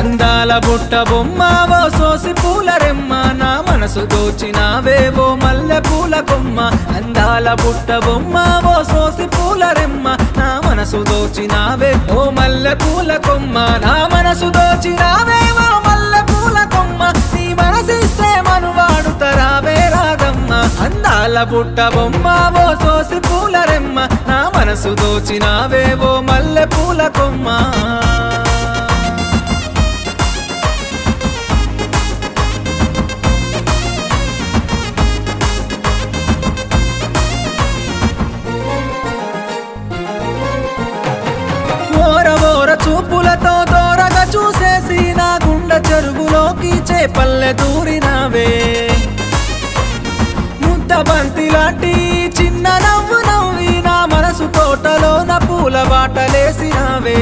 అందాల బుట్ట బొమ్మ ఓ సోసి పూల రెమ్మ నా మనసు దోచినావేవో మల్లె పూల కొమ్మ అందాల బుట్ట బొమ్మ ఓ సోసి పూల రెమ్మ నా మనసు దోచినావే ఓ మల్లె పూల కొమ్మ నా మనసు దోచినావేవో మల్లె పూల కొమ్మ నీ మనసిస్తే మనువాడుతరావే రాగమ్మ అందాల బుట్ట బొమ్మ ఓ సోసి పూల రెమ్మ నా మనసు దోచినావేవో మల్లె పూల కొమ్మ ఓర ఓర చూపులతో దూరగా చూసేసి నా గుండె చెరువులోకి చేపల్లె దూరినావే ముద్ద బంతి లాంటి చిన్న నవ్వు నవ్వి నా మనసు తోటలో నా పూల బాటలేసినావే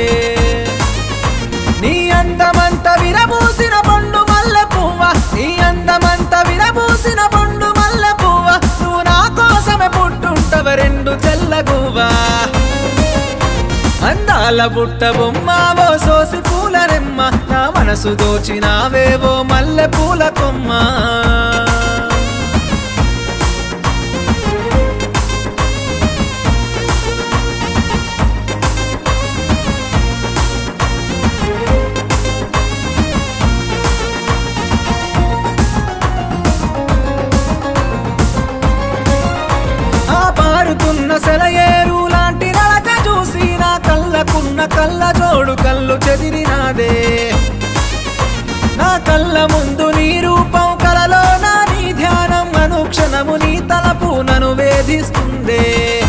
నీ అందమంత విరబూసిన పండు మల్లె పువ్వ నీ అందమంత విరబూసిన పండు మల్లె పువ్వ నువ్వు నా కోసమే పుట్టుంటవ రెండు తెల్లగువ్వా అందాల బుట్ట బొమ్మ ఓ సోసి పూల రెమ్మ నా మనసు దోచినావేవో మల్లె పూల కొమ్మ ఆ పారుతున్న సెలయేరు లాంటి నడక చూసి నా కళ్ళకున్న కళ్ళ జోడు కళ్ళు చెదిరినాదే నా కళ్ళ ముందు నీ రూపం కలలో నా నీ ధ్యానం అనుక్షణము నీ తలపు నను వేధిస్తుందే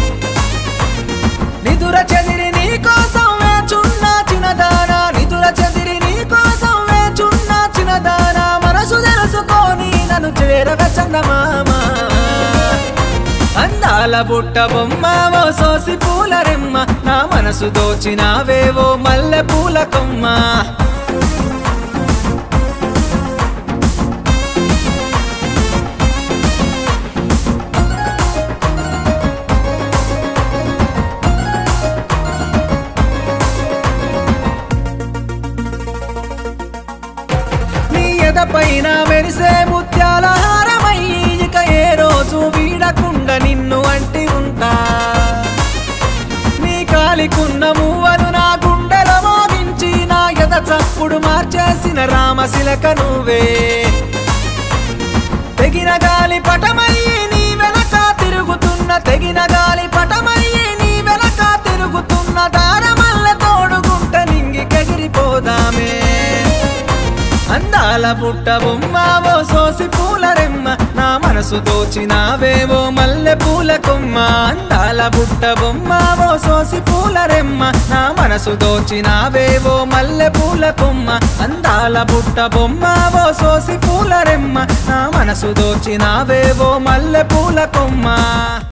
నిదుర చెదిరి నీ కోసం వేచున్న చిన్నదానా నిదుర చెదిరి నీ కోసం వేచున్న చిన్నదానా మనసు తెలుసుకొని నన్ను చేరవ చందమామ అందాల బుట్ట బొమ్మ ఓ సోసి పూల రెమ్మ నా మనసు దోచినావేవో మల్లె పూల కొమ్మ నీ ఎదపైన మెరిసే ముత్యాల హారమయ్యి ఇక ఏ రోజు వీడకుండా నిన్ను అంటి ఉంటా నీ కాలికున్న మూవలు నా గుండెలో మోగించి నా ఎద చప్పుడు మార్చేసిన రామశిలక నువ్వే తెగిన గాలి పటమయ్యి నీ వెనక తిరుగుతున్న తెగిన గాలి పటమయ్యి నీ వెనక తిరుగుతున్న దారమల్ల తోడుగుంట నింగి కగిరిపోదామే అందాల బుట్ట బొమ్మ ఓ సోసి పూల రెమ్మ నా మనసు దోచినావేవో మల్లె పూల కొమ్మ అందాల బుట్ట బొమ్మ ఓ సోసి పూల రెమ్మ నా మనసు దోచినావేవో మల్లె పూల కొమ్మ అందాల బుట్ట బొమ్మ ఓ సోసి పూల రెమ్మ నా మనసు దోచినావేవో మల్లె పూల కొమ్మ